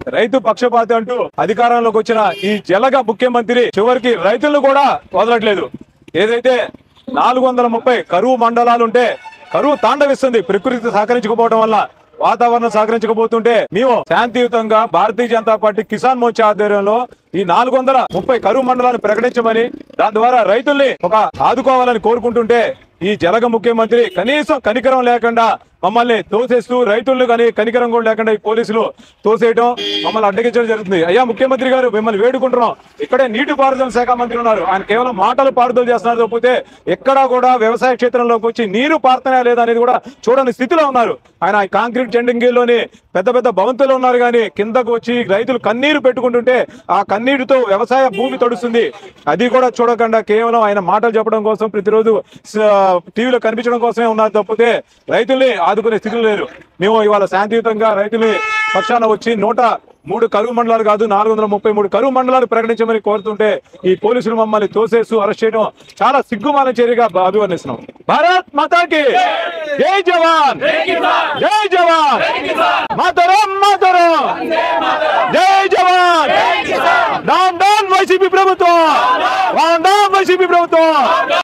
రైతు పక్షపాతి అంటూ అధికారంలోకి వచ్చిన ఈ జలగ ముఖ్యమంత్రి చివరికి రైతులను కూడా వదలట్లేదు ఏదైతే నాలుగు వందల ముప్పై కరువు మండలాలు ఉంటే కరువు తాండవిస్తుంది ప్రకృతి సహకరించకపోవడం వల్ల వాతావరణం సహకరించకపోతుంటే మేము శాంతియుతంగా భారతీయ జనతా పార్టీ కిసాన్ మోర్చా ఆధ్వర్యంలో ఈ నాలుగు వందల ముప్పై కరువు మండలాన్ని ప్రకటించమని దాని ద్వారా రైతుల్ని ఒక ఆదుకోవాలని కోరుకుంటుంటే ఈ జలగ ముఖ్యమంత్రి కనీసం కనికరం లేకుండా మమ్మల్ని తోసేస్తూ రైతులను కానీ కనికరం కూడా లేకుండా ఈ పోలీసులు తోసేయడం మమ్మల్ని అడ్డగించడం జరుగుతుంది అయ్యా ముఖ్యమంత్రి గారు మిమ్మల్ని వేడుకుంటున్నాం ఇక్కడే నీటిపారుదల శాఖ మంత్రి ఉన్నారు ఆయన కేవలం మాటలు పారుదల చేస్తున్నారు తప్పితే ఎక్కడా కూడా వ్యవసాయ క్షేత్రంలోకి వచ్చి నీరు పారుతున్నాయా లేదా అనేది కూడా చూడని స్థితిలో ఉన్నారు ఆయన ఈ కాంక్రీట్ జెండింగిలోని పెద్ద పెద్ద భవంతులు ఉన్నారు కానీ కిందకు వచ్చి రైతులు కన్నీరు పెట్టుకుంటుంటే ఆ కన్నీరుతో వ్యవసాయ భూమి తడుస్తుంది అది కూడా చూడకుండా కేవలం ఆయన మాటలు చెప్పడం కోసం ప్రతిరోజు స- టీవీలో కనిపించడం కోసమే ఉన్నారు తప్పితే రైతుల్ని ఆదుకునే స్థితిలో లేరు మేము ఇవాళ శాంతియుతంగా రైతుల్ని పక్షాన వచ్చి నూట మూడు కరువు మండలాలు కాదు నాలుగు వందల ముప్పై మూడు కరువు మండలాలు ప్రకటించమని కోరుతుంటే ఈ పోలీసులు మమ్మల్ని తోసేస్తూ అరెస్ట్ చేయడం చాలా సిగ్గుమాల చర్యగా భా- అభివర్ణిస్తున్నాం భారత్ మాతాకి జై జవాన్ జై జవాన్ మాతరం మాతరం జై జవాన్ డాన్ డాన్ వైసీపీ ప్రభుత్వం డాన్ డాన్ వైసీపీ ప్రభుత్వం